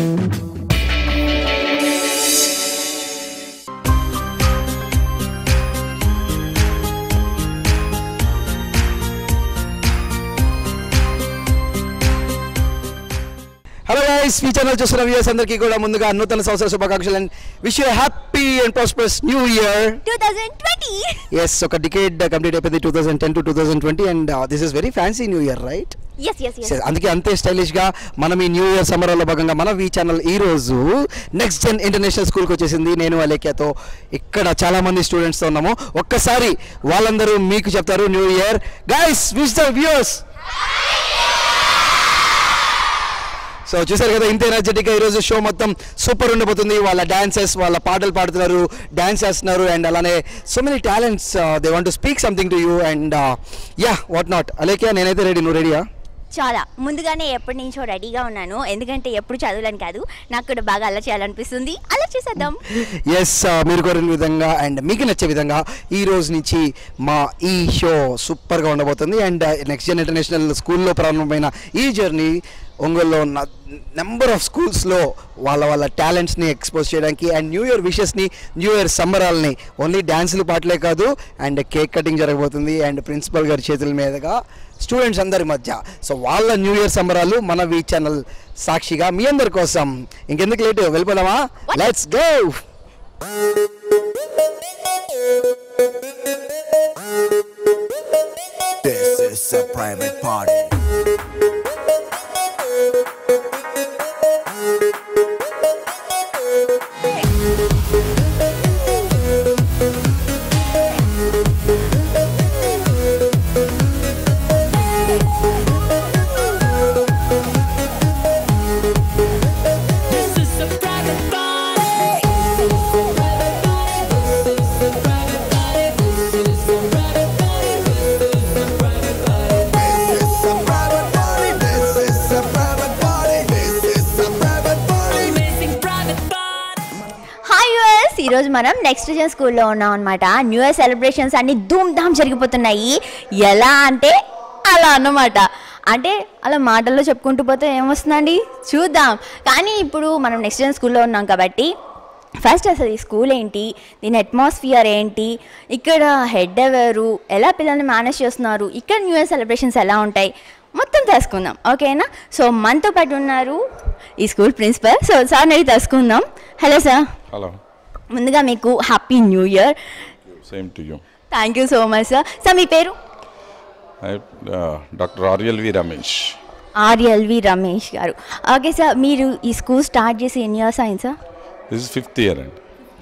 Hello guys మీ channel చూస్తున్న viewers అందరికీ కూడా ముందుగా నూతన సంవత్సర శుభాకాంక్షలు and wish you happy and prosperous new year two thousand twenty yes ఒక డికేట్ కంప్లీట్ అయిపోయింది two thousand ten to two thousand twenty and this is very fancy new year right yes yes yes అందుకే అంతే stylish గా మనం ఈ new year సమ్మర్లో భాగంగా మన ఈ ఛానల్ ఈ రోజు నెక్స్ట్ జెన్ ఇంటర్నేషనల్ స్కూల్కి వచ్చేసింది నేను అలేఖ్యతో ఇక్కడ చాలా మంది స్టూడెంట్స్ తో ఉన్నాము ఒక్కసారి వాళ్ళందరూ మీకు చెప్తారు new year guys wish the viewers so చూసారు కదా ఇంత ఎనర్జెటిక్గా ఈరోజు షో మొత్తం సూపర్ ఉండబోతుంది వాళ్ళ డాన్సెస్ వాళ్ళ పాటలు పాడుతున్నారు డాన్స్ చేస్తున్నారు అండ్ అలానే so many talents they want to speak something to you and ya what not అలేకే నేనైతే రెడీ నువ్వు రెడీయా చాలా ముందుగానే ఎప్పటి నుంచో రెడీగా ఉన్నాను ఎందుకంటే ఎప్పుడు చదవాలని కాదు నాకు కూడా బాగా అలా చేయాలనిపిస్తుంది అలా చేసేద్దాం ఎస్ మీరు కోరిన విధంగా అండ్ మీకు నచ్చే విధంగా ఈ రోజు నుంచి మా ఈ షో సూపర్గా ఉండబోతుంది అండ్ నెక్స్ట్ జన్ ఇంటర్నేషనల్ స్కూల్లో ప్రారంభమైన ఈ జర్నీ ఒంగోలులో ఉన్న నెంబర్ ఆఫ్ స్కూల్స్లో వాళ్ళ వాళ్ళ టాలెంట్స్ని ఎక్స్పోజ్ చేయడానికి అండ్ న్యూ ఇయర్ విషెస్ని న్యూ ఇయర్ సంబరాలని ఓన్లీ డ్యాన్సులు పాటలే కాదు అండ్ కేక్ కటింగ్ జరగబోతుంది అండ్ ప్రిన్సిపల్ గారి చేతుల మీదుగా స్టూడెంట్స్ అందరి మధ్య సో వాళ్ళ న్యూ ఇయర్ సంబరాలు మన వి ఛానల్ సాక్షిగా మీ అందరి కోసం ఇంకెందుకు లేట్ వెళ్ళిపోదామా let's go This is a private party. This is a private party. This is a private party. This is a private party. This is a private party. This is a private party. This is a private party. This is a private party. This is a private party. Amazing private party. Hi యూఎస్ ఈరోజు మనం next జన్ స్కూల్లో ఉన్నాం అనమాట new year celebrations అన్ని ధూమ్ ధామ్ జరిగిపోతున్నాయి ఎలా అంటే అలా అన్నమాట అంటే అలా మాటల్లో చెప్పుకుంటూ పోతే ఏమొస్తుందండి చూద్దాం కానీ ఇప్పుడు మనం నెక్స్ట్ జన్ స్కూల్లో ఉన్నాం కాబట్టి ఫస్ట్ అసలు ఈ స్కూల్ ఏంటి దీని అట్మాస్ఫియర్ ఏంటి ఇక్కడ హెడ్ ఎవరు ఎలా పిల్లల్ని మేనేజ్ చేస్తున్నారు ఇక్కడ న్యూ ఇయర్ సెలబ్రేషన్స్ ఎలా ఉంటాయి మొత్తం తెలుసుకుందాం ఓకేనా సో మనతో పాటు ఉన్నారు ఈ స్కూల్ ప్రిన్సిపల్ సో సార్ నేను తెలుసుకుందాం హలో సార్ హలో ముందుగా మీకు happy new year same to you thank you so much sir sir మీ పేరు doctor R L V Ramesh R L V Ramesh గారు ఓకే సార్ మీరు ఈ స్కూల్ స్టార్ట్ చేసి ఎన్ని ఇయర్స్ అయింది sir this is fifth year అండి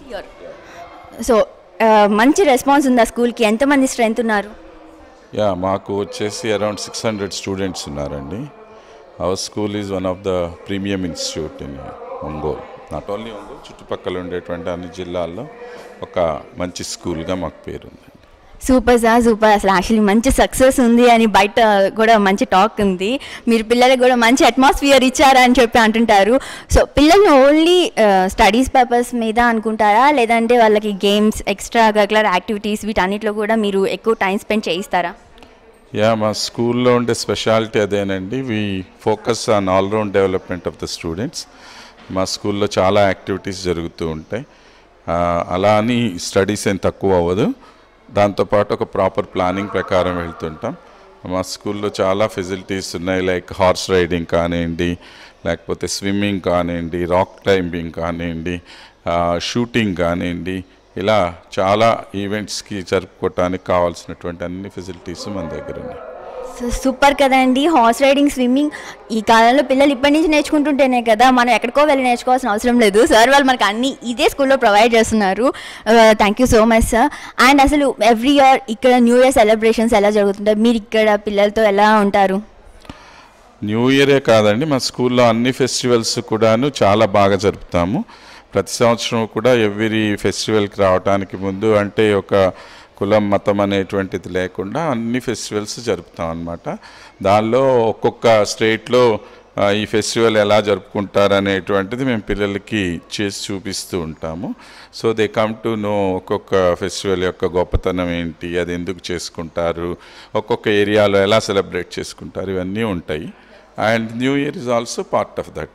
సో మంచి రెస్పాన్స్ ఉందా స్కూల్కి ఎంతమంది స్ట్రెంత్ ఉన్నారు యా మాకు వచ్చేసి అరౌండ్ సిక్స్ హండ్రెడ్ స్టూడెంట్స్ ఉన్నారండి our school is one of the premium institute in Ongole not only Ongole చుట్టుపక్కల ఉండేటువంటి అన్ని జిల్లాల్లో ఒక మంచి స్కూల్గా మాకు పేరుంది సూపర్ సార్ సూపర్ అసలు యాక్చువల్లీ మంచి సక్సెస్ ఉంది అని బయట కూడా మంచి టాక్ ఉంది మీరు పిల్లలకు కూడా మంచి అట్మాస్ఫియర్ ఇచ్చారని చెప్పి అంటుంటారు సో పిల్లల్ని ఓన్లీ స్టడీస్ పర్పస్ మీద అనుకుంటారా లేదంటే వాళ్ళకి గేమ్స్ ఎక్స్ట్రా కరికులర్ యాక్టివిటీస్ వీటన్నిటిలో కూడా మీరు ఎక్కువ టైం స్పెండ్ చేయిస్తారా యా మా స్కూల్లో ఉండే స్పెషాలిటీ అదేనండి we focus on all round development of the students మా స్కూల్లో చాలా యాక్టివిటీస్ జరుగుతూ ఉంటాయి ఆ, అలా అని స్టడీస్ ఏం తక్కువ అవ్వదు దాంతోపాటు ఒక ప్రాపర్ ప్లానింగ్ ప్రకారం వెళ్తుంటాం మా స్కూల్లో చాలా ఫెసిలిటీస్ ఉన్నాయి లైక్ హార్స్ రైడింగ్ కానివ్వండి లేకపోతే స్విమ్మింగ్ కానివ్వండి రాక్ క్లైంబింగ్ కానివ్వండి షూటింగ్ కానివ్వండి ఇలా చాలా ఈవెంట్స్కి జరుపుకోవటానికి కావాల్సినటువంటి అన్ని ఫెసిలిటీస్ మన దగ్గర ఉన్నాయి సో సూపర్ కదండి హార్స్ రైడింగ్ స్విమ్మింగ్ ఈ కాలంలో పిల్లలు ఇప్పటి నుంచి నేర్చుకుంటుంటేనే కదా మనం ఎక్కడికో వెళ్ళి నేర్చుకోవాల్సిన అవసరం లేదు సార్ వాళ్ళు మనకు అన్ని ఇదే స్కూల్లో ప్రొవైడ్ చేస్తున్నారు thank you so much sir and అసలు ఎవ్రీ ఇయర్ ఇక్కడ న్యూ ఇయర్ సెలబ్రేషన్స్ ఎలా జరుగుతుంటాయి మీరు ఇక్కడ పిల్లలతో ఎలా ఉంటారు న్యూ ఇయరే కాదండి మా స్కూల్లో అన్ని ఫెస్టివల్స్ కూడాను చాలా బాగా జరుపుతాము ప్రతి సంవత్సరం కూడా ఎవ్రీ ఫెస్టివల్కి రావడానికి ముందు అంటే ఒక కులం మతం అనేటువంటిది లేకుండా అన్ని ఫెస్టివల్స్ జరుపుతాం అన్నమాట దానిలో ఒక్కొక్క స్టేట్లో ఆ, ఈ ఫెస్టివల్ ఎలా జరుపుకుంటారు అనేటువంటిది మేము పిల్లలకి చేసి చూపిస్తూ ఉంటాము so they come to know ఒక్కొక్క ఫెస్టివల్ యొక్క గొప్పతనం ఏంటి అది ఎందుకు చేసుకుంటారు ఒక్కొక్క ఏరియాలో ఎలా సెలబ్రేట్ చేసుకుంటారు ఇవన్నీ ఉంటాయి and new year is also part of that one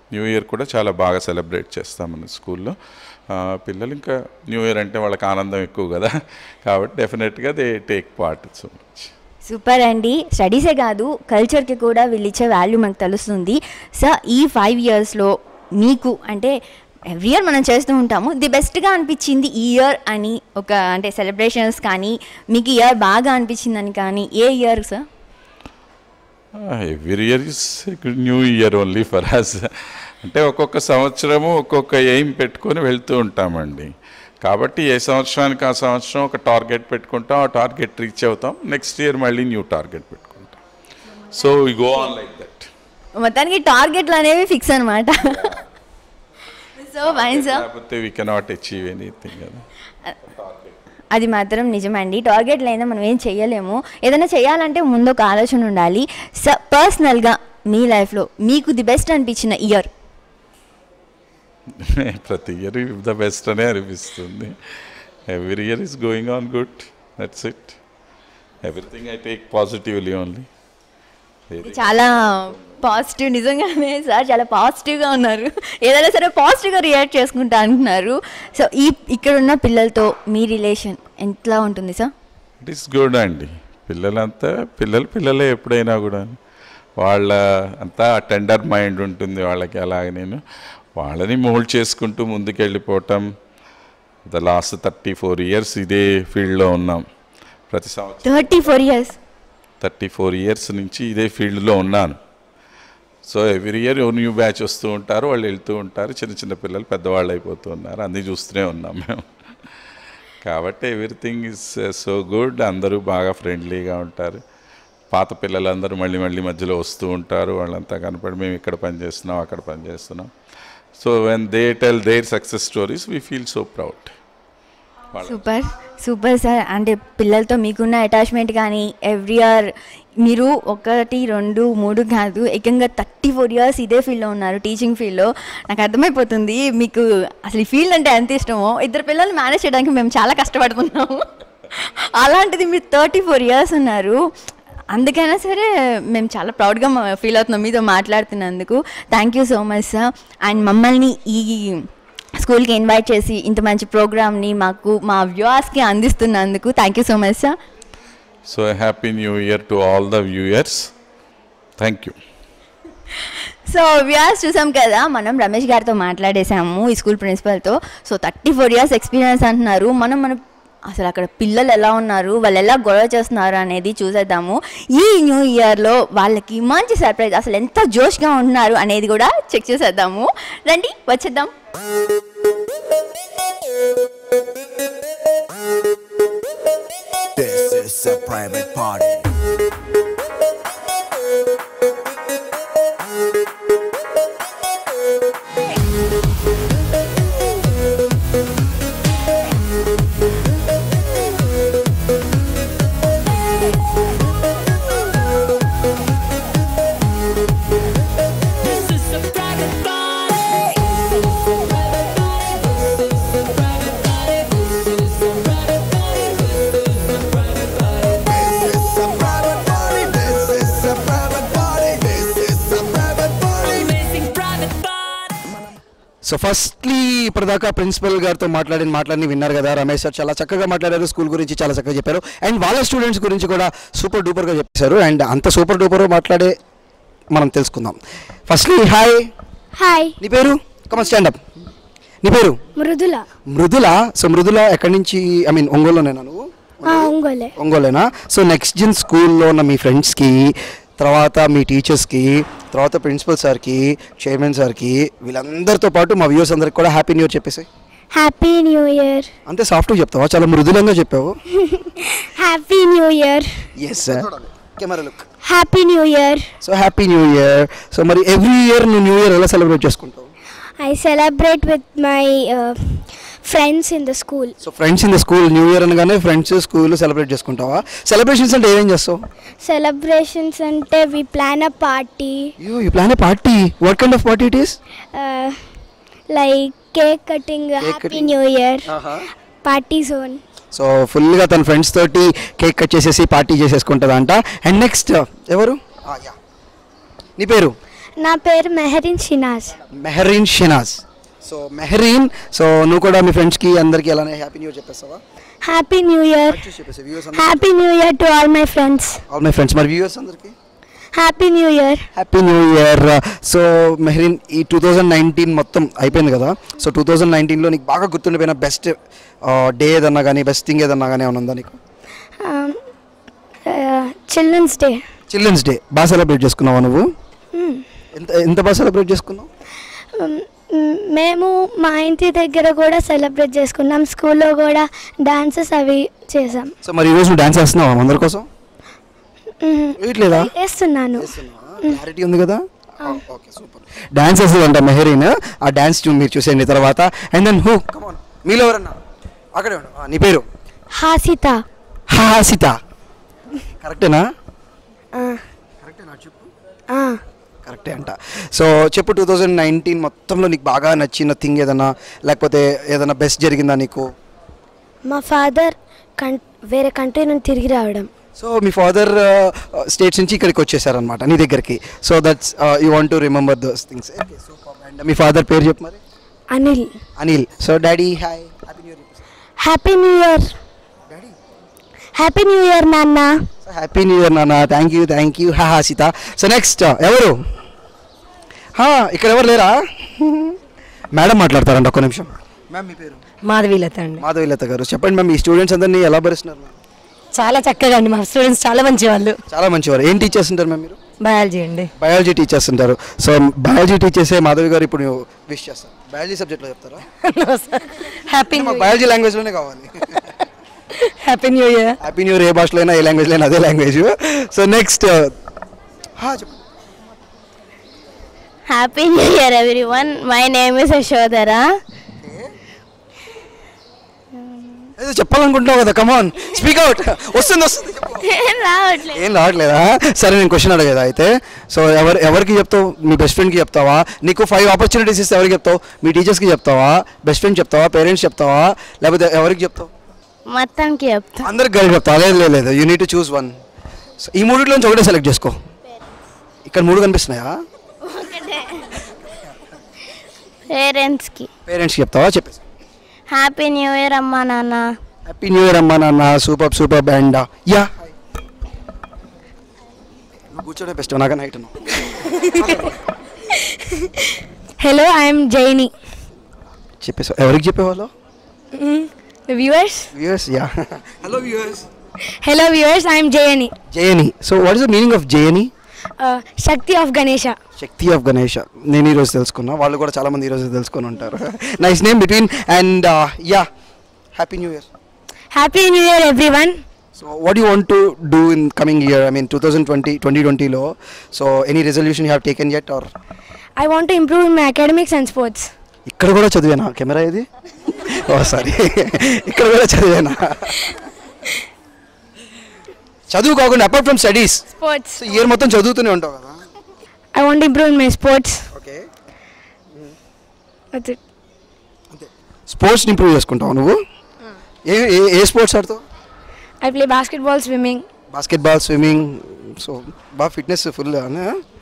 new year కూడా చాలా బాగా సెలబ్రేట్ చేస్తాం మన స్కూల్లో ఆ, పిల్లలు ఇంకా న్యూ ఇయర్ అంటే వాళ్ళకి ఆనందం ఎక్కువ కదా కాబట్టి డెఫినెట్గా they take part so much super అండి స్టడీసే కాదు కల్చర్కి కూడా వీళ్ళు ఇచ్చే వాల్యూ మనకు తెలుస్తుంది సో ఈ ఫైవ్ ఇయర్స్లో మీకు అంటే ఎవ్రీ ఇయర్ మనం చేస్తూ ఉంటాము ది బెస్ట్గా అనిపించింది ఈ ఇయర్ అని ఒక అంటే సెలబ్రేషన్స్ కానీ మీకు ఇయర్ బాగా అనిపించిందని కానీ ఏ year sir every year is new year only for us అంటే ఒక్కొక్క సంవత్సరము ఒక్కొక్క ఎయిమ్ పెట్టుకొని వెళ్తూ ఉంటామండి కాబట్టి ఏ సంవత్సరానికి ఆ సంవత్సరం ఒక టార్గెట్ పెట్టుకుంటాం ఆ టార్గెట్ రీచ్ అవుతాం నెక్స్ట్ ఇయర్ మళ్ళీ న్యూ టార్గెట్ పెట్టుకుంటాం so we go on like that మొత్తానికి టార్గెట్లు అనేవి ఫిక్స్ అనమాట సో ఫైన్ సార్ లేకపోతే వీ కెనాట్ అచీవ్ ఎనీథింగ్ కదా అది మాత్రం నిజమండి టార్గెట్ లేదా మనం ఏం చేయలేము ఏదైనా చేయాలంటే ముందు ఒక ఆలోచన ఉండాలి స పర్సనల్గా మీ లైఫ్లో మీకు ది బెస్ట్ అనిపించిన ఇయర్ ప్రతి ఇయర్ ద బెస్ట్ అనే అనిపిస్తుంది every year is going on good that's it everything I take positively only చాలా పాజిటివ్ నిజంగానే సార్ చాలా పాజిటివ్గా ఉన్నారు ఏదైనా సరే పాజిటివ్గా రియాక్ట్ చేసుకుంటా అంటున్నారు సో ఈ ఇక్కడ ఉన్న పిల్లలతో మీ రిలేషన్ ఎంతలా ఉంటుంది సార్ ఇట్ ఈస్ గుడ్ అండి పిల్లలంతా పిల్లలు పిల్లలే ఎప్పుడైనా కూడా వాళ్ళ అంతా టెండర్ మైండ్ ఉంటుంది వాళ్ళకి అలాగే నేను వాళ్ళని మోల్డ్ చేసుకుంటూ ముందుకు వెళ్ళిపోవటం the last thirty four years ఇదే ఫీల్డ్లో ఉన్నాం ప్రతి సంవత్సరం thirty four years thirty four years నుంచి ఇదే ఫీల్డ్లో ఉన్నాను so every year new batch వస్తూ ఉంటారు వాళ్ళు వెళ్తూ ఉంటారు చిన్న చిన్న పిల్లలు పెద్దవాళ్ళు అయిపోతూ ఉన్నారు అన్నీ చూస్తూనే ఉన్నాం మేము కాబట్టి ఎవ్రీథింగ్ ఇస్ సో గుడ్ అందరూ బాగా ఫ్రెండ్లీగా ఉంటారు పాత పిల్లలందరూ మళ్ళీ మళ్ళీ మధ్యలో వస్తూ ఉంటారు వాళ్ళంతా కనపడి మేము ఇక్కడ పని చేస్తున్నాం అక్కడ పని చేస్తున్నాం so when they tell their success stories we feel so proud super super sir అంటే పిల్లలతో మీకున్న అటాచ్మెంట్ కానీ ఎవ్రీ ఇయర్ మీరు ఒకటి రెండు మూడు కాదు ఏకంగా థర్టీ ఫోర్ ఇయర్స్ ఇదే ఫీల్డ్లో ఉన్నారు టీచింగ్ ఫీల్డ్లో నాకు అర్థమైపోతుంది మీకు అసలు ఈ ఫీల్డ్ అంటే ఎంత ఇష్టమో ఇద్దరు పిల్లల్ని మేనేజ్ చేయడానికి మేము చాలా కష్టపడుతున్నాము అలాంటిది మీరు థర్టీ ఫోర్ ఇయర్స్ ఉన్నారు అందుకైనా సరే మేము చాలా ప్రౌడ్గా ఫీల్ అవుతున్నాం మీతో మాట్లాడుతున్నందుకు thank you so much sir and మమ్మల్ని ఈ స్కూల్కి ఇన్వైట్ చేసి ఇంత మంచి ప్రోగ్రామ్ని మాకు మా వ్యూవర్స్కి అందిస్తున్నందుకు thank you so much sir so happy new year to all the viewers thank you so viewers చూసాం కదా మనం రమేష్ గారితో మాట్లాడేసాము ఈ స్కూల్ ప్రిన్సిపల్తో so thirty four years experience అంటున్నారు మనం మన అసలు అక్కడ పిల్లలు ఎలా ఉన్నారు వాళ్ళు ఎలా గొడవ చేస్తున్నారు అనేది చూసేద్దాము ఈ న్యూ ఇయర్లో వాళ్ళకి మంచి సర్ప్రైజ్ అసలు ఎంత జోష్గా ఉంటున్నారు అనేది కూడా చెక్ చేసేద్దాము రండి వచ్చేద్దాం This is a private party. This is a private party. This is a private party. This is a private party. This is a private party. This is a private party. This is a private party. This is a private party. This is a private party. Amazing private party. So firstly ఇప్పటిదాకా principal గారితో మాట్లాడిన మాట్లాడి విన్నారు కదా Ramesh sir చాలా చక్కగా మాట్లాడారు school గురించి చాలా చక్కగా చెప్పారు అండ్ వాళ్ళ స్టూడెంట్స్ గురించి కూడా సూపర్ డూపర్గా చెప్పారు అండ్ అంత సూపర్ డూపర్ మాట్లాడే మనం తెలుసుకుందాం ఫస్ట్లీ హాయ్ హాయ్ నీ పేరు కమన్ స్టాండప్ నీ పేరు మృదుల మృదుల సో మృదుల ఎక్కడి నుంచి ఐ మీన్ ఒంగోలులోనేనా నువ్వు ఆ, ఒంగోలే ఒంగోలేనా సో నెక్స్ట్ జన్ స్కూల్లో ఉన్న మీ ఫ్రెండ్స్కి తర్వాత మీ టీచర్స్కి తర్వాత ప్రిన్సిపల్ సార్కి చైర్మన్ సార్కి వీళ్ళందరితో పాటు మా వ్యూవర్స్ అందరికి కూడా హ్యాపీ న్యూ ఇయర్ చెప్పేసి హ్యాపీ న్యూ ఇయర్ అంతే సాఫ్ట్గా చెప్తావా చాలా మృదులంగా చెప్పావు happy new year yes sir camera look happy new year so happy new year so మరి ఎవ్రీ ఇయర్ నువ్వు న్యూ ఇయర్ ఎలా సెలబ్రేట్ చేసుకుంటావు I celebrate with my friends in the school so friends in the school new year అనగానే friends school celebrate చేసుకుంటావా celebrations అంటే ఏమేం చేస్తావు celebrations అంటే we plan a party you you plan a party what kind of party it is like cake cutting happy cutting. New year party zone so ఫుల్గా తన friends తోటి cake cut చేసేసి party చేసేసుకుంటుందంట and next ఎవరు Ah, yeah. నీ పేరు నా పేరు మెహరిన్ షినాజ్ మెహరీన్ షెనాజ్ సో మెహరీన్ సో నువ్వు కూడా మీ ఫ్రెండ్స్కి అందరికీ అలానే హ్యాపీ న్యూ ఇయర్ చెప్పేస్తావా హ్యాపీ న్యూ ఇయర్ చూసి చెప్పేసి viewers happy new year to all my friends all my friends మరి వ్యూవర్స్ అందరికీ happy new year happy new year so Mehreen ఈ టూ థౌజండ్ నైన్టీన్ మొత్తం అయిపోయింది కదా సో టూ థౌజండ్ నైన్టీన్లో నీకు బాగా గుర్తుండిపోయిన బెస్ట్ డే ఏదన్నా కానీ బెస్ట్ థింగ్ ఏదన్నా కానీ ఏమైనా ఉందా నీకు చిల్డ్రన్స్ డే చిల్డ్రన్స్ డే బాగా సెలబ్రేట్ చేసుకున్నావా నువ్వు ఎంత ఎంత బాగా సెలబ్రేట్ చేసుకున్నావు మేము మా ఇంటి దగ్గర కూడా సెలబ్రేట్ చేసుకున్నాం స్కూల్లో కూడా డాన్సెస్ అవి చేసాం సో మరి ఈరోజు నువ్వు డాన్స్ వేస్తున్నావా అందరి కోసం వేయట్లేదా వేస్తున్నాను క్లారిటీ ఉంది కదా ఓకే సూపర్ డాన్స్ వేస్తుందంట మెహరీన్ ఆ డాన్స్ ట్యూన్ మీరు చూసేయండి తర్వాత అండ్ దెన్ హూ కమాన్ మీలో ఎవరన్నా అక్కడే ఉండు ఆ, నీ పేరు హాసిత హాసిత కరెక్టేనా ఆ, కరెక్టేనా చెప్పు ఆ. కరెక్టే అంట సో చెప్పు టూ థౌజండ్ నైన్టీన్ మొత్తంలో నీకు బాగా నచ్చిన థింగ్ ఏదన్నా లేకపోతే ఏదైనా బెస్ట్ జరిగిందా నీకు మా ఫాదర్ కం వేరే కంట్రీ నుండి తిరిగి రావడం సో మీ ఫాదర్ స్టేట్స్ నుంచి ఇక్కడికి వచ్చేసారనమాట నీ దగ్గరికి so that's you want to remember those things and మీ ఫాదర్ పేరు చెప్పు మరి Anil Anil so daddy hi happy new year happy new year happy new year నాన్న సో హ్యాపీ న్యూ ఇయర్ నాన్న థ్యాంక్ యూ థ్యాంక్ యూ హా సీత సో నెక్స్ట్ ఎవరు హా, ఇక్కడ ఎవరు లేరా మేడం మాట్లాడతారంట ఒక్క నిమిషం మ్యామ్ మీ పేరు మాధవీలత అండి మాధవీలత గారు చెప్పండి మ్యామ్ ఈ స్టూడెంట్స్ అందరినీ ఎలా భరిస్తున్నారు మ్యామ్ చాలా చక్కగా అండి మా స్టూడెంట్స్ చాలా మంచి వాళ్ళు చాలా మంచివారు ఏం టీచర్స్ ఉంటారు మ్యామ్ మీరు బయాలజీ అండి బయాలజీ టీచర్స్ ఉంటారు సో బయాలజీ టీచర్సే మాధవి గారు ఇప్పుడు విష్ చేస్తారు బయాలజీ సబ్జెక్ట్లో చెప్తారా హ్యాపీ మాకు బయాలజీ లాంగ్వేజ్లోనే కావాలి happy new year happy new year ఏ భాషలో అయినా ఏ లాంగ్వేజ్లో అయినా అదే లాంగ్వేజ్ సో నెక్స్ట్ చెప్పండి happy new year everyone my name is Yashodhara ఏదో చెప్పాలనుకుంటున్నావు కదా కమాన్ స్పీక్ అవుట్ వస్తుంది వస్తుంది చెప్పు. రావట్లేదు ఏం రావట్లేదా సరే నేను క్వశ్చన్ అడగేదా అయితే సో ఎవరు ఎవరికి చెప్తావు మీ బెస్ట్ ఫ్రెండ్కి చెప్తావా నీకు ఫైవ్ ఆపర్చునిటీస్ ఇస్తే ఎవరికి చెప్తావు మీ టీచర్స్కి చెప్తావా బెస్ట్ ఫ్రెండ్ చెప్తావా పేరెంట్స్ చెప్తావా లేకపోతే ఎవరికి చెప్తావు మొత్తానికి చెప్తా అందరికి కలిపి చెప్తావా లేదు లేదు లేదు you need to choose one ఈ మూడిట్లోంచి ఒకటే సెలెక్ట్ చేసుకో ఇక్కడ మూడు కనిపిస్తున్నాయా పేరెంట్స్కి పేరెంట్స్కి చెప్తావా చెప్పేసి హ్యాపీ న్యూ ఇయర్ అమ్మా నాన్న హ్యాపీ న్యూ ఇయర్ అమ్మా నాన్న సూపర్ సూపర్ బ్యాండ్ యా నువ్వు కూర్చోడే బెస్ట్ నాకన్నా హైట్ హలో ఐఎమ్ జైని చెప్పేసి ఎవరికి చెప్పేవాళ్ళు viewers viewers yeah hello viewers hello viewers I'm Jayani Jayani so what is the meaning of Jayani shakti of Ganesha shakti of Ganesh నేను ఈరోజు తెలుసుకున్నా వాళ్ళు కూడా చాలా మంది ఈరోజు తెలుసుకొని ఉంటారు nice name between and yeah happy new year happy new year everyone so what you want to do in coming year I mean two thousand twenty twenty ట్వంటీలో so any resolution you have taken yet or I want to improve in my academics and sports ఇక్కడ కూడా చదివేనా camera ఇది ఓ sorry ఇక్కడ కూడా చదివేనా చదువు కాకుండా apart from studies sports so year మొత్తం చదువుతూనే ఉంటావు కదా I want improve in my sports okay అంతే స్పోర్ట్స్ని ఇంప్రూవ్ చేసుకుంటావు నువ్వు ఏ ఏ- ఏ స్పోర్ట్స్ ఆడుతావు I play basketball swimming basketball swimming so బాగా ఫిట్నెస్ ఫుల్ అదే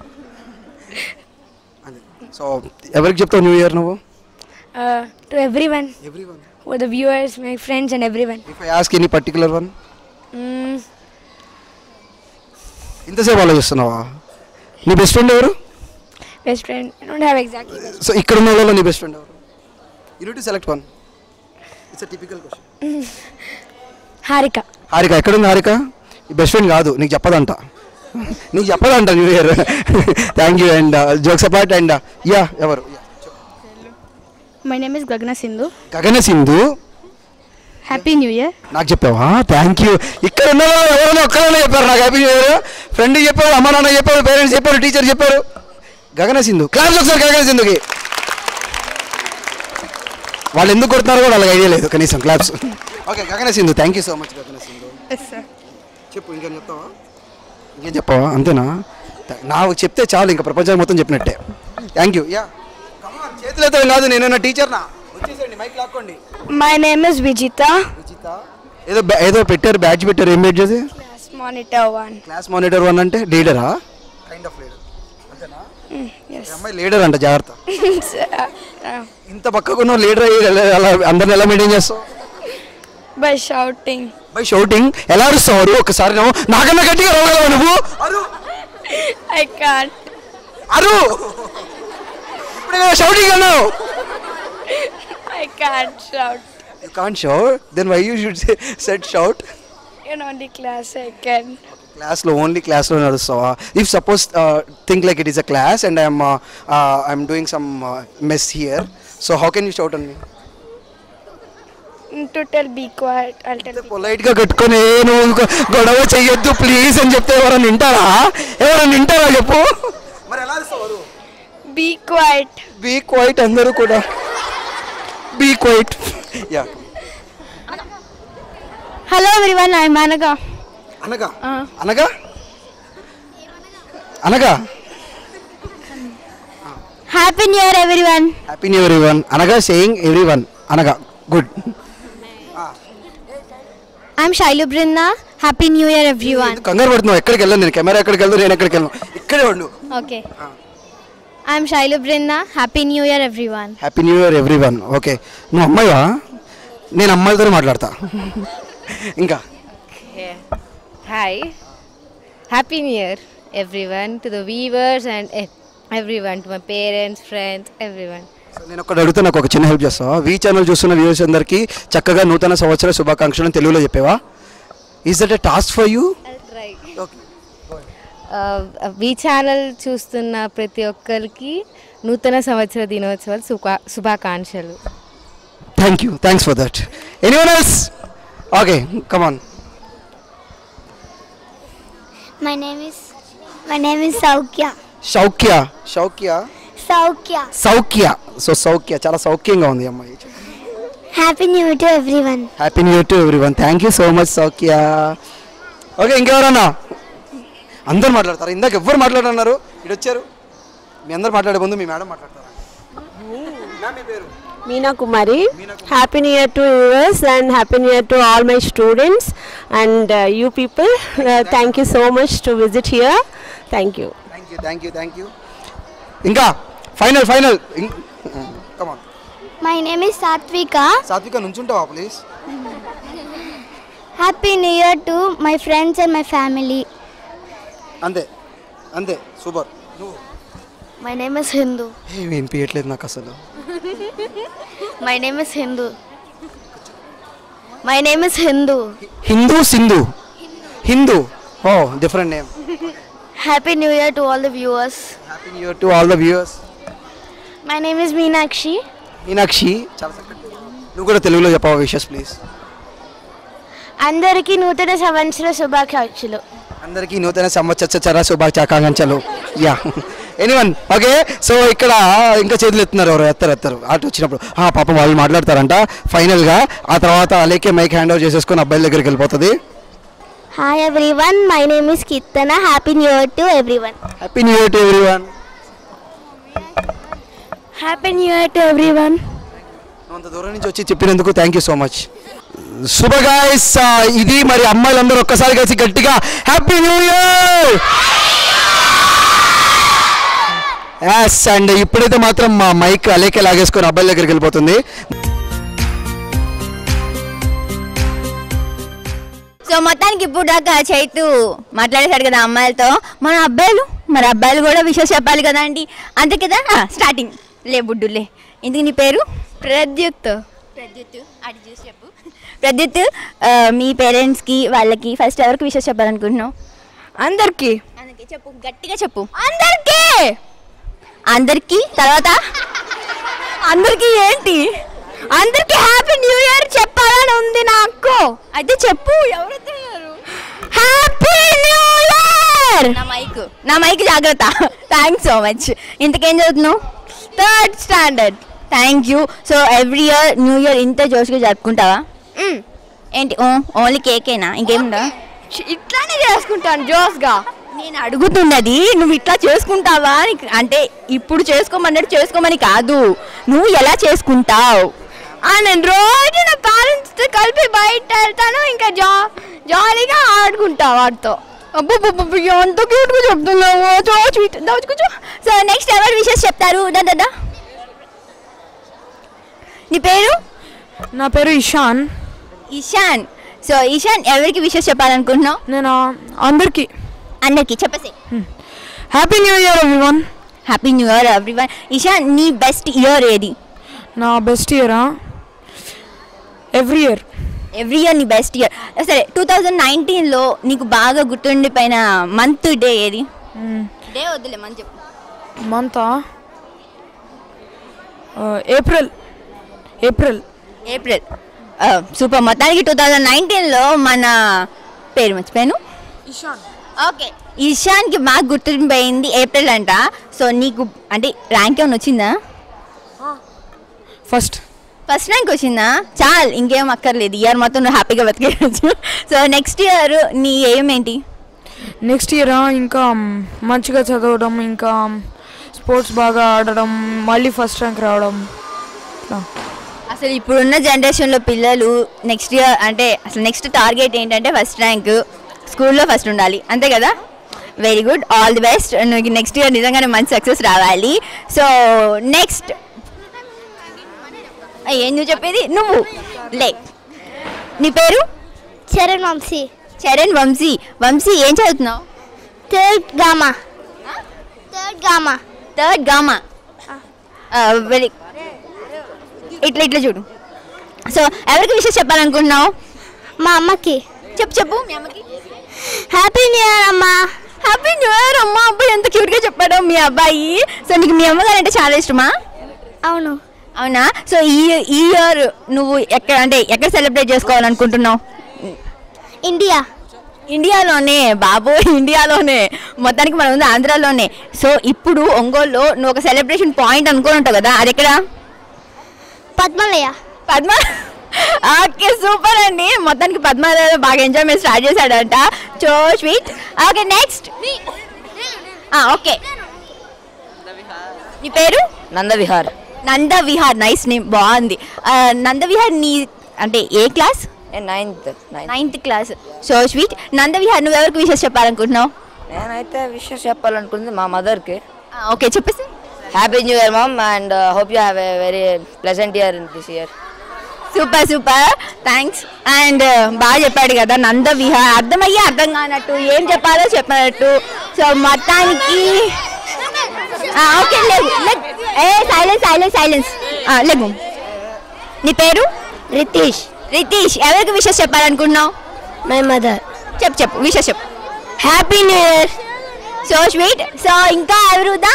సో ఎవరికి చెప్తావు న్యూ ఇయర్ నువ్వు to everyone everyone for the viewers my friends and everyone if I ask any particular one ఇంతసేపు ఆలోచిస్తున్నావా నీ best friend ఎవరు best friend I don't have exactly so ఇక్కడ ఉన్న వాళ్ళలో నీ బెస్ట్ ఫ్రెండ్ ఎవరు you to select one it's typical question Harika Harika ఎక్కడుంది హారిక ఈ బెస్ట్ ఫ్రెండ్ కాదు నీకు చెప్పదంట నీకు చెప్పదంట new year thank you and jokes apart and yeah ఎవరు my name is Gagana Sindhu గగన సింధు హ్యాపీ న్యూ ఇయర్ నాకు చెప్పావా థ్యాంక్ యూ ఇక్కడ ఉన్న వాళ్ళు ఎవరైనా ఒక్కరైనా చెప్పారు నాకు హ్యాపీ న్యూ ఇయర్ ఫ్రెండ్ చెప్పారు అమ్మ నాన్న చెప్పారు పేరెంట్స్ చెప్పారు టీచర్ చెప్పారు గగన సింధు క్లాస్ ఒకసారి గగన సింధుకి వాళ్ళు ఎందుకు కొడుతున్నారో కూడా వాళ్ళకి ఐడియా లేదు కనీసం claps okay Gagana Sindhu thank you so much Gagana Sindhu చెప్పు ఇంకేం చెప్తావా ఇంకేం చెప్పావా అంతేనా థా- నాకు చెప్తే చాలు ఇంకా ప్రపంచం మొత్తం చెప్పినట్టే థ్యాంక్ యూ యా చేతులు ఎత్తడం కాదు నేనైనా టీచర్నా వచ్చేసండి మైక్ లాక్కోండి my name is Vijitha Vijitha ఏదో బ్యా- ఏదో పెట్టారు బ్యాడ్జ్ పెట్టారు ఏం బ్యాడ్జ్ అది monitor one class monitor one అంటే లీడరా కైండ్ ఆఫ్ లీడర్ అంతేనా ఈ అమ్మాయి లీడర్ అంట జాగ్రత్త ఇంత పక్కకున్న లీడర్ అయ్యి ఎలా- ఎలా అందరిని ఎలా మెయింటైన్ చేస్తావు బై షౌటింగ్ బై షౌటింగ్ ఎలా అరుస్తావు అరు ఒకసారి నువ్వు నాకన్నా గట్టిగా రాగలవా నువ్వు అరు ఐ కాంట్ అరు ఇప్పుడు షౌటింగ్ అన్నావు I can't shout you can't shout then why you should set shout in only class I can క్లాస్లో ఓన్లీ క్లాస్లో నడుస్తావా if suppose think like it is a class and I'm I'm doing some mess here so how can you shout అన్ని to tell be quiet I tell పొలైట్గా కట్టుకొని "ఏ, నువ్వు ఇంకో గొడవ చెయ్యొద్దు ప్లీజ్ అని చెప్తే ఎవరైనా వింటారా ఎవరైనా వింటారా చెప్పు మరి ఎలా బీ క్వైట్ బీ క్వైట్ అందరూ కూడా be quiet yeah hello everyone I అనగా అనగా అనగా అనగా happy new year everyone happy new everyone అనగా సేయింగ్ ఎవ్రీ వన్ అనగా good I'm Shailu Brinda happy new year everyone కంగారు పడుతున్నావు ఎక్కడికి వెళ్ళను నేను కెమెరా ఎక్కడికి వెళ్తాను నేను ఎక్కడికి వెళ్ళను ఇక్కడే ఉండు okay I'm Shailu Brinda happy new year everyone happy new year everyone okay నువ్వు అమ్మాయివా నేను అమ్మాయిలతో మాట్లాడతా ఇంకా Hi. Happy New Year, everyone, to the viewers and eh, everyone, to my parents, friends, everyone. నేను ఒకటి అడుగుతా నాకు ఒక చిన్న హెల్ప్ చేస్తావా వీ ఛానల్ చూస్తున్న వ్యూవర్స్ అందరికీ చక్కగా నూతన సంవత్సర శుభాకాంక్షలను తెలుగులో చెప్పేవా is that a task for you V channel చూస్తున్న ప్రతి ఒక్కరికి నూతన సంవత్సర దినోత్సవాల శుభా శుభాకాంక్షలు thank you thanks for that anyone else okay come my name name is name name is Saukhya Saukhya Saukhya Saukhya Saukhya so Saukhya సౌఖ్యంగా ఉంది ఈ అమ్మాయి happy new year to everyone happy new year to everyone thank you so much Saukhya okay ఇంకెవరన్నా అందరు మాట్లాడతారు ఇందాక ఎవ్వరు మాట్లాడన్నారు ఇటు వచ్చారు మీ అందరు మాట్లాడే ముందు మీ మేడం మాట్లాడతారా మ్యామ్, మీ పేరు Meena Kumari. Happy New Year to viewers and Happy New Year to all my students and uh, you people. Uh, thank you so much to visit here. Thank you. Thank you thank you thank you ఇంకా final final come on my name is Satvika Satvika నుంచుంటావా please happy new year to my friends and my family అంతే అంతే super నువ్వు my name is Hindu ఏమి వినిపించట్లేదు నాకు అసలు my name is Hindu my name is Hindu Hindu Sindhu Hindu oh different name happy new year to all the viewers happy new year to all the viewers my name is Meenakshi Meenakshi చాలా చక్కటి నువ్వు కూడా తెలుగులో చెప్పావా విషెస్ ప్లీజ్ అందరికీ నూతన సంవత్సర శుభాకాంక్షలు అందరికీ నూతన సంవత్సర శుభాకాంక్షలు యా ఎనీవన్ ఓకే సో ఇక్కడ ఇంకా చేతులు ఎత్తున్నారు ఎవరు ఎత్తారు ఎత్తారు అటు వచ్చినప్పుడు ఆ పాపం వాళ్ళు మాట్లాడతారంట ఫైనల్గా ఆ తర్వాత అలాగే మైక్ హ్యాండ్ ఓవర్ చేసేసుకొని అబ్బాయిల దగ్గరికి వెళ్ళిపోతుంది hi everyone my name is Keerthana happy new year to everyone happy new year to everyone happy new year to everyone అంత దూరం నుంచి వచ్చి చెప్పినందుకు thank you so much Shubha guys ఇది మరి అమ్మాయిలందరూ ఒక్కసారి కలిసి గట్టిగా హ్యాపీ న్యూ ఇయర్ యాస్ అండ్ ఇప్పుడైతే మాత్రం మా మైక్ అలేకే లాగేసుకొని అబ్బాయిల దగ్గరికి వెళ్ళిపోతుంది సో మొత్తానికి ఇప్పుడు దాకా చైతు మాట్లాడేశాడు కదా అమ్మాయిలతో మన అబ్బాయిలు మరి అబ్బాయిలు కూడా విషయం చెప్పాలి కదా అండి అంతే కదా స్టార్టింగ్ లే బుడ్డులే ఇందుకు నీ పేరు ప్రద్యుత్ ప్రద్యుత్ అడి చూసి చెప్పు ప్రద్యుత్ ఆ, మీ పేరెంట్స్కి వాళ్ళకి ఫస్ట్ ఎవరికి విషయం చెప్పాలనుకుంటున్నావు అందరికీ అందరికీ చెప్పు గట్టిగా చెప్పు అందరికీ అందరికీ తర్వాత అందరికీ ఏంటి అందరికీ హ్యాపీ న్యూ ఇయర్ చెప్పాలని ఉంది నాకు అయితే చెప్పు ఎవరైతే హ్యాపీ న్యూ ఇయర్ నా మైక్ నా మైక్ జాగ్రత్త థ్యాంక్స్ సో మచ్ ఇంతకేం చదువుతున్నావు third standard thank you so every year new year ఇంత జోష్గా జరుపుకుంటావా ఏంటి ఓ ఓన్లీ కేకేనా ఇంకేముందా ఇట్లానే చేసుకుంటాను జోస్గా నేను అడుగుతున్నది నువ్వు ఇట్లా చేసుకుంటావా అని అంటే ఇప్పుడు చేసుకోమన్నట్టు చేసుకోమని కాదు నువ్వు ఎలా చేసుకుంటావు నేను రోజు నా పేరెంట్స్తో కలిపి బయట వెళ్తాను ఇంకా జా జాలీగా ఆడుకుంటా వాడితో అబ్బో ఎంత క్యూట్గా చెప్తున్నావు చో స్వీట్ కూర్చో సో నెక్స్ట్ ఎవరు విషెస్ చెప్తారు దా దా, దా నీ పేరు నా పేరు ఇషాన్ ఇషాన్ సో ఇషాన్ ఎవరికి విషెస్ చెప్పాలనుకుంటున్నావు నేను అందరికీ అందరికి చెప్పేసి happy new year everyone happy new year everyone Ishan నీ బెస్ట్ ఇయర్ ఏది నా బెస్ట్ ఇయరా ఎవ్రీ ఇయర్ ఎవ్రీ ఇయర్ నీ బెస్ట్ ఇయర్ సరే టూ థౌజండ్ నైన్టీన్లో నీకు బాగా గుర్తుండిపోయిన మంత్ డే ఏది డే వద్దులే మంత్ చెప్పు మంతా ఏప్రిల్ ఏప్రిల్ ఏప్రిల్ సూపర్ మొత్తానికి టూ థౌజండ్ నైన్టీన్లో మన పేరు మర్చిపోయాను ఓకే ఇషాన్కి బాగా గుర్తుండిపోయింది ఏప్రిల్ అంట సో నీకు అంటే ర్యాంక్ ఏమైనా వచ్చిందా ఫస్ట్ ఫస్ట్ ర్యాంక్ వచ్చిందా చాలు ఇంకేం అక్కర్లేదు ఇయర్ మొత్తం నువ్వు హ్యాపీగా బతికేయచ్చు సో నెక్స్ట్ ఇయర్ నీ ఏం ఏంటి నెక్స్ట్ ఇయర్ ఇంకా మంచిగా చదవడం ఇంకా స్పోర్ట్స్ బాగా ఆడడం మళ్ళీ ఫస్ట్ ర్యాంక్ రావడం ఇట్లా అసలు ఇప్పుడున్న జనరేషన్లో పిల్లలు నెక్స్ట్ ఇయర్ అంటే అసలు నెక్స్ట్ టార్గెట్ ఏంటంటే ఫస్ట్ ర్యాంక్ స్కూల్లో ఫస్ట్ ఉండాలి అంతే కదా very good all the best నువ్వు నెక్స్ట్ ఇయర్ నిజంగానే మంచి సక్సెస్ రావాలి సో నెక్స్ట్ ఏం నువ్వు చెప్పేది నువ్వు లే నీ పేరు చరణ్ వంశీ చరణ్ వంశీ వంశీ ఏం చదువుతున్నావు third gamma third gamma third gamma very ఇట్లా ఇట్లా చూడు సో ఎవరికి విషయం చెప్పాలనుకుంటున్నావు మా అమ్మకి చెప్పు చెప్పు మీ అమ్మకి హ్యాపీ న్యూ ఇయర్ అమ్మా హ్యాపీ న్యూ ఇయర్ అమ్మ అబ్బాయి ఎంత క్యూట్గా చెప్పాడు మీ అబ్బాయి సో నీకు మీ అమ్మగారు అంటే చాలా ఇష్టమా అవును అవునా సో ఈ ఈ ఇయర్ నువ్వు ఎక్కడ అంటే ఎక్కడ సెలబ్రేట్ చేసుకోవాలనుకుంటున్నావు ఇండియా ఇండియాలోనే బాబు ఇండియాలోనే మొత్తానికి మనం ఉంది ఆంధ్రాలోనే సో ఇప్పుడు ఒంగోలులో నువ్వు ఒక సెలబ్రేషన్ పాయింట్ అనుకుని ఉంటావు కదా అది ఎక్కడ పద్మలయ పద్మ ఓకే సూపర్ అండి మొత్తానికి పద్మాలయ బాగా ఎంజాయ్మెంట్ స్టార్ట్ చేశాడంట so sweet okay next okay నీ పేరు నందవిహార్ నంద విహార్ నైస్ నేమ్ బాగుంది ఆ, నంద విహార్ నీ అంటే ఏ class ninth ninth ninth class so sweet Nanda Vihar నువ్వు ఎవరికి విషయం చెప్పాలనుకుంటున్నావు నేనైతే విషయం చెప్పాలనుకుంది మా మదర్కి ఆ, ఓకే చెప్పేసి happy new year mom and hope you have a very pleasant year in this year super super thanks and బాగా చెప్పాడు కదా నంద విహార్ అర్థమయ్యి అర్థం కానట్టు ఏం చెప్పాలో చెప్పినట్టు సో మొత్తానికి ఆ, ఓకే లేవు లేవు. ఏ సైలెన్స్ సైలెన్స్ సైలెన్స్ లేవు నీ పేరు రితీష్ రితీష్ ఎవరికి విషయం చెప్పాలనుకుంటున్నావు మై మదర్ చెప్పు చెప్పు విషయం చెప్పు happy new year so sweet so ఇంకా ఎవరుదా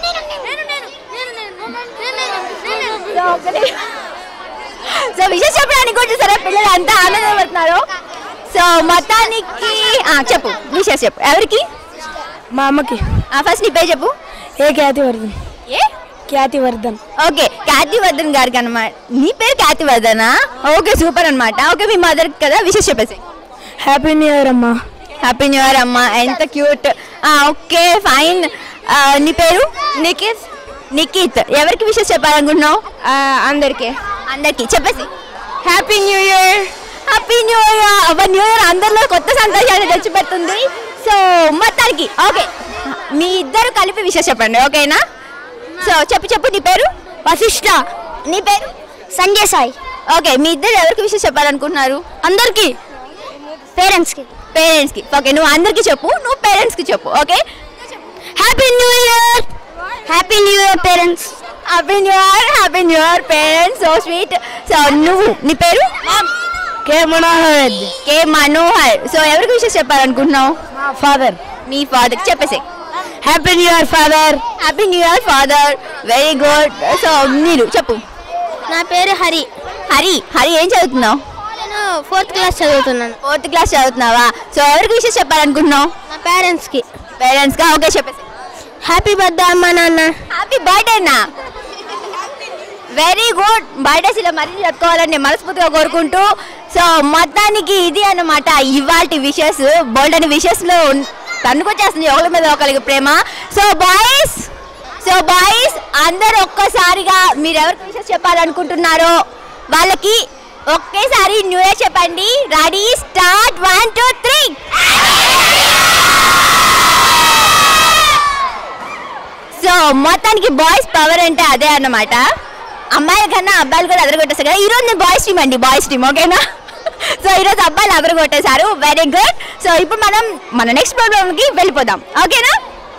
సో విషయం చెప్పడానికి కూడా చూసారా పిల్లలు అంతా ఆనందపడుతున్నారు సో మొత్తానికి ఆ, చెప్పు విషయం చెప్పు ఎవరికి మా అమ్మకి ఫస్ట్ నీ పేరు చెప్పు ఏ ఖ్యాతివర్ధన్ ఏ ఖ్యాతివర్ధన్ ఓకే ఖ్యాతివర్ధన్ గారికి అనమాట నీ పేరు ఖ్యాతివర్ధనా ఓకే సూపర్ అన్నమాట ఓకే మీ మదర్ కదా విషయం చెప్పేసి హ్యాపీ న్యూ ఇయర్ అమ్మా హ్యాపీ న్యూ ఇయర్ అమ్మా ఎంత క్యూట్ ఓకే ఫైన్ నీ పేరు నికిత్ నికిత్ ఎవరికి విషయం చెప్పాలనుకుంటున్నావు అందరికి అందరికి చెప్పేసి happy new year happy new year అబ్బా న్యూ ఇయర్ అందరిలో కొత్త సంతోషాన్ని తెచ్చిపెడుతుంది సో మొత్తానికి ఓకే మీ ఇద్దరు కలిపి విషయం చెప్పండి ఓకేనా సో చెప్పు చెప్పు నీ పేరు వశిష్ట నీ పేరు సంజయ్ సాయి ఓకే మీ ఇద్దరు ఎవరికి విషయం చెప్పాలనుకుంటున్నారు అందరికి పేరెంట్స్కి పేరెంట్స్కి ఓకే నువ్వు అందరికీ చెప్పు నువ్వు పేరెంట్స్కి చెప్పు okay happy new year happy new year parents happy new year happy new year parents so sweet so నువ్వు నీ పేరు K Manohar K Manohar so ఎవరికి విషయం చెప్పాలనుకుంటున్నావు మా ఫాదర్ మీ ఫాదర్కి చెప్పేసి happy new year father happy new year father very good so మీరు చెప్పు నా పేరు హరి హరి హరి ఏం చదువుతున్నావు నేను ఫోర్త్ క్లాస్ చదువుతున్నాను ఫోర్త్ క్లాస్ చదువుతున్నావా సో ఎవరికి విషయం చెప్పాలనుకుంటున్నావు నా పేరెంట్స్కి పేరెంట్స్గా ఓకే చెప్పేసి హ్యాపీ బర్త్డే అమ్మా నాన్న హ్యాపీ బర్త్డేనా వెరీ గుడ్ బర్త్డేస్ ఇలా మరీ చెప్పుకోవాలని నేను మనస్ఫూర్తిగా కోరుకుంటూ సో మొత్తానికి ఇది అన్నమాట ఇవాటి విషెస్ బోల్డ్ అని విషెస్లో తన్నుకొచ్చేస్తుంది ఒకరి మీద ఒకరికి ప్రేమ సో బాయ్స్ సో బాయ్స్ అందరూ ఒక్కసారిగా మీరు ఎవరికి విషెస్ చెప్పాలనుకుంటున్నారో వాళ్ళకి ఒకేసారి న్యూ ఇయర్ చెప్పండి ready start one two three so మొత్తానికి బాయ్స్ పవర్ అంటే అదే అన్నమాట అమ్మాయిల కన్నా అబ్బాయిలు కూడా అదరగొట్టేస్తారు కదా ఈరోజు నేను బాయ్స్ టీమ్ అండి బాయ్స్ టీమ్ ఓకేనా సో ఈరోజు అబ్బాయిలు అదరగొట్టేశారు వెరీ గుడ్ సో ఇప్పుడు మనం మన నెక్స్ట్ ప్రోగ్రామ్కి వెళ్ళిపోదాం ఓకేనా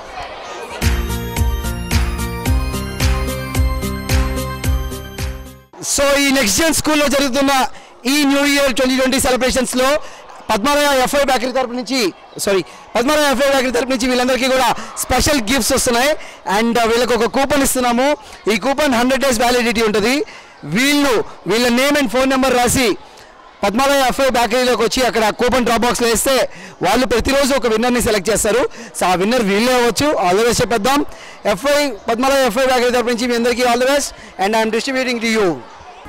సో ఈ నెక్స్ట్ జన్ స్కూల్లో జరుగుతున్న ఈ న్యూ ఇయర్ ట్వంటీ ట్వంటీ సెలబ్రేషన్స్లో పద్మనాభ ఎఫ్ఐ బేకరీ తరపు నుంచి సారీ పద్మనాభ ఎఫ్ఐ బేకరీ తరపు నుంచి వీళ్ళందరికీ కూడా స్పెషల్ గిఫ్ట్స్ వస్తున్నాయి అండ్ వీళ్ళకి ఒక కూపన్ ఇస్తున్నాము ఈ కూపన్ హండ్రెడ్ డేస్ వ్యాలిడిటీ ఉంటుంది వీళ్ళు వీళ్ళ నేమ్ అండ్ ఫోన్ నెంబర్ రాసి పద్మాలయ ఎఫ్ఐ బేకరీలోకి వచ్చి అక్కడ కూపన్ డ్రాప్ బాక్స్లో వేస్తే వాళ్ళు ప్రతిరోజు ఒక విన్నర్ని సెలెక్ట్ చేస్తారు సో ఆ విన్నర్ వీళ్ళే అవ్వచ్చు ఆల్ ద బెస్ట్ చెప్పేద్దాం ఎఫ్ఐ పద్మాలయ ఎఫ్ఐ బేకరీ తరపు నుంచి మీ అందరికీ all the best and I'm distributing to you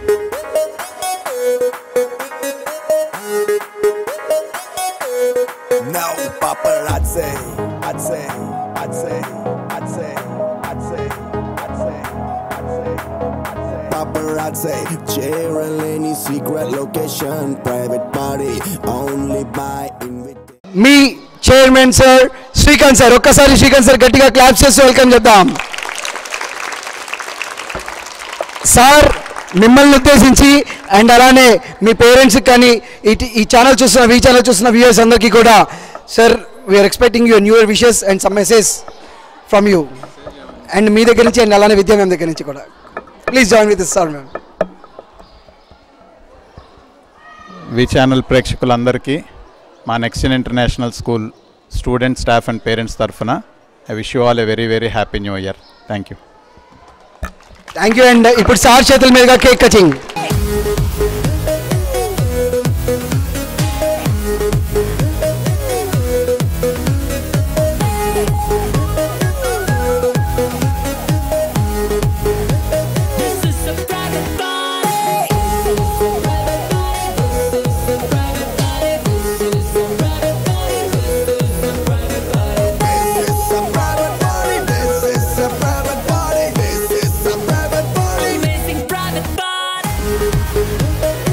Now paparazzi, I'd say, I'd say, I'd say, I'd say, I'd say, I'd say, Paparazzi, cheering any secret location, private party, only by invitation. మీ chairman sir Srikanth sir ఒక్కసారి Srikanth sir గట్టిగా clap చేసి welcome చెప్దాం sir మిమ్మల్ని ఉద్దేశించి and అలానే మీ పేరెంట్స్కి కానీ ఇటు ఈ ఛానల్ చూస్తున్న ఈ ఛానల్ చూస్తున్న వ్యూయర్స్ అందరికీ కూడా sir we're expecting your new year wishes and some message from you and మీ దగ్గర నుంచి అండ్ అలానే విద్యా మ్యామ్ దగ్గర నుంచి కూడా please join with sir ma'am V channel ప్రేక్షకులందరికీ మా next Gen International school student staff and parents తరఫున I wish you all a very very happy new year thank you thank you and ఇప్పుడు sir చేతుల మీదుగా cake cutting This is a private party. This is a private party. This is a private party. This is a private party. This is a private party. This is a private party, this is a private party. Amazing private party.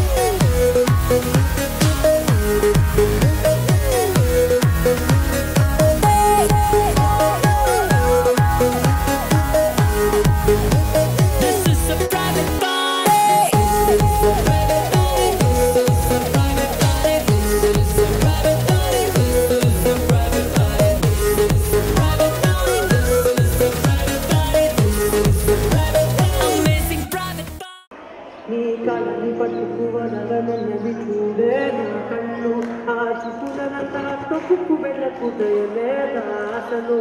This is a private party. This is a private party. This is a private party. This is a private party. This is a private party. This is a private party. This is a private party. This is a private party. Amazing private party. నీ కళ్ళని పట్టుకువదలనన్నది చూడే నా కళ్ళు ఆ చూపులనంతా తొక్కుకు వెళ్ళకు దయలేదా అసలు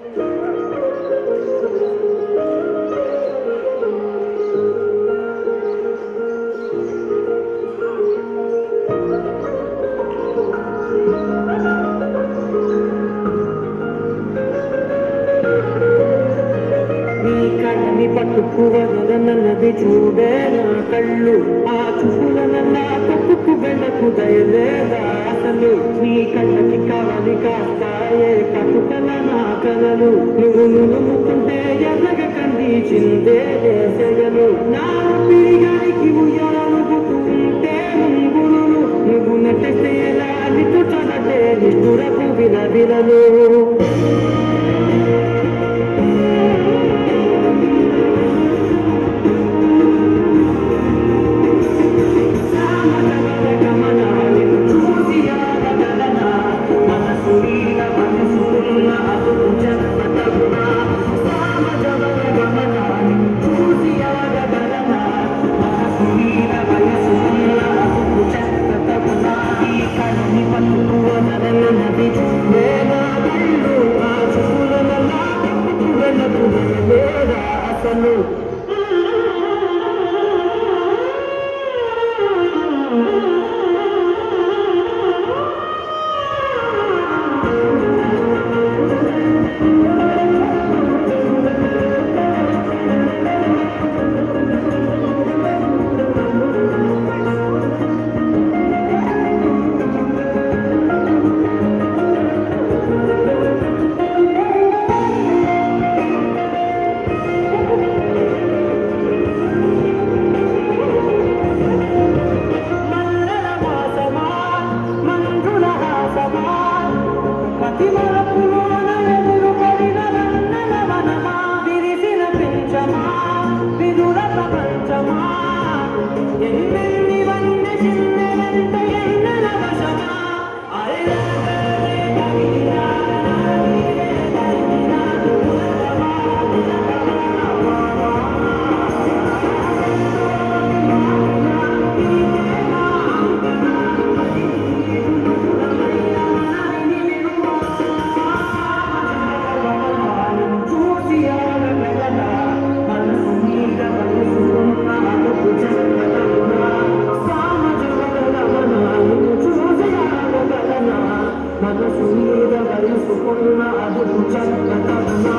నీ కళ్ళని పట్టుకువదలనన్నది చూడే నా కళ్ళు ఆ చూపులనన్నా తొక్కుకు వెళ్ళకు దయలేదా అసలు నీ కళ్ళకి కావాలి కాస్తాయే కట్టుకల నా కలలు నువ్వు నువ్వుకుంటే ఎర్రగ కంది చిందే దేశగలు నా పిరిగానికి ఉయ్యాలనుకుంటే ముంగులు నువ్వు నట్టేస్తే ఎలా నిట్టు చదటే నిష్ఠురకు విల విలలు మనసు చక్కదన్నా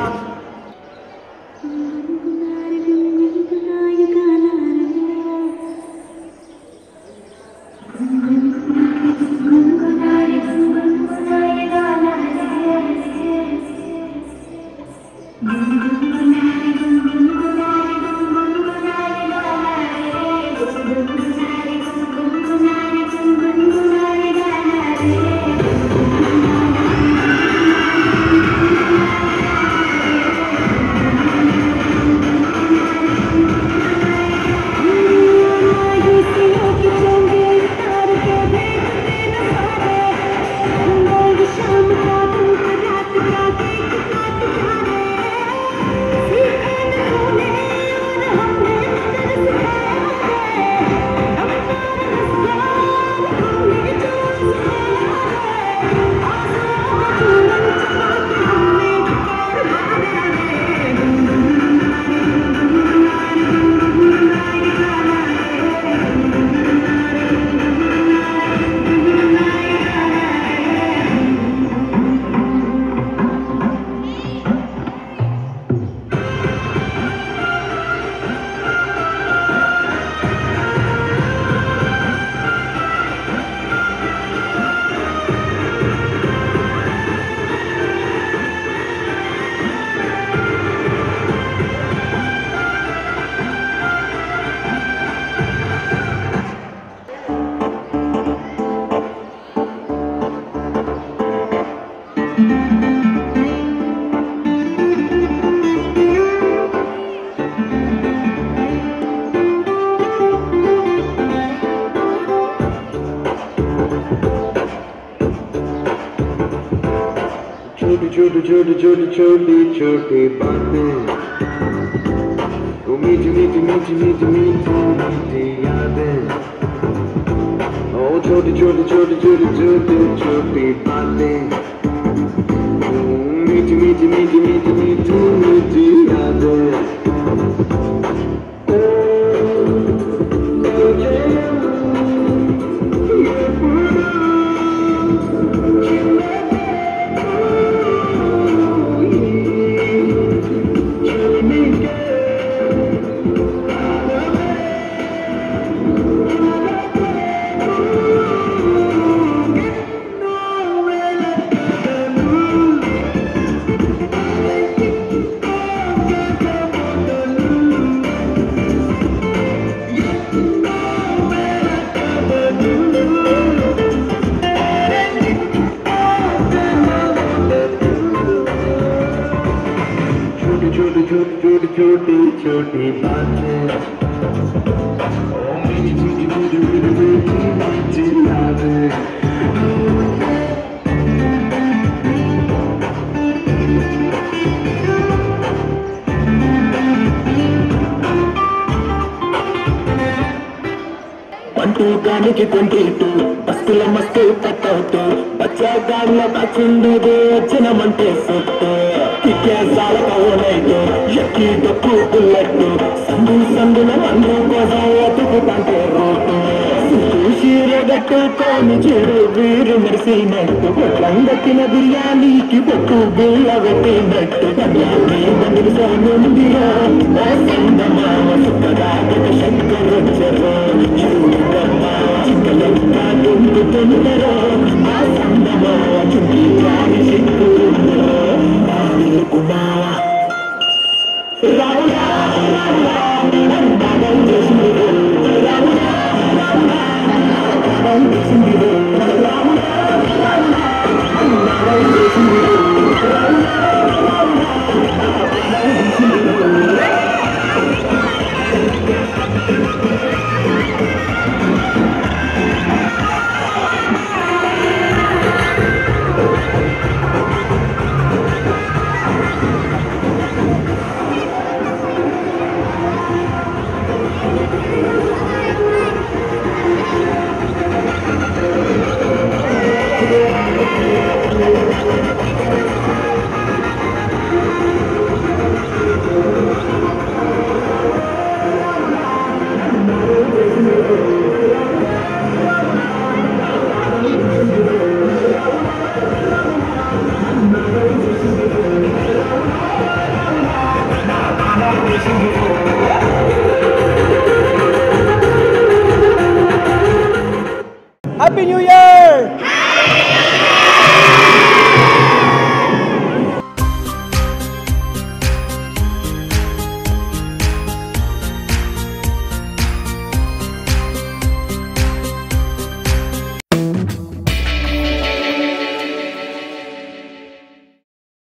छोटी छोटी छोटी छोटी छोटी छोटी बातें वो मीठी मीठी मीठी मीठी मीठी मीठी यादें ओ छोटी छोटी छोटी छोटी छोटी छोटी बातें ओ, मीठी मीठी मीठी मीठी मीठी मीठी यादें छोटी छोटी छोटी छोटी छोटी छोटी बातें ओ मीठी मीठी मीठी मीठी मीठी मीठी यादें పంటూ గానికి ట్వంటీ టూ బస్కుల మస్తు కట్టవుతూ బచ్చా గాళ్ళ బచ్చుండేది వచ్చినమంటే సొట్టు కిక్కే సాలక ఓనైటు ఎక్కి డొక్కు బుల్లెట్టు సందు సందుల మందు కోసం ఎతుకుతంటే రోడ్డు చీరగట్టుకొని చెడు వీరు మెరిసినట్టు పొట్లంగట్టిన బిర్యానీకి పొట్టు బిళ్ళ పెట్టినట్టు కన్యాన్ని బండిలో నుండిరా నా సందమామ సుఖదాగట శంకరొచ్చరు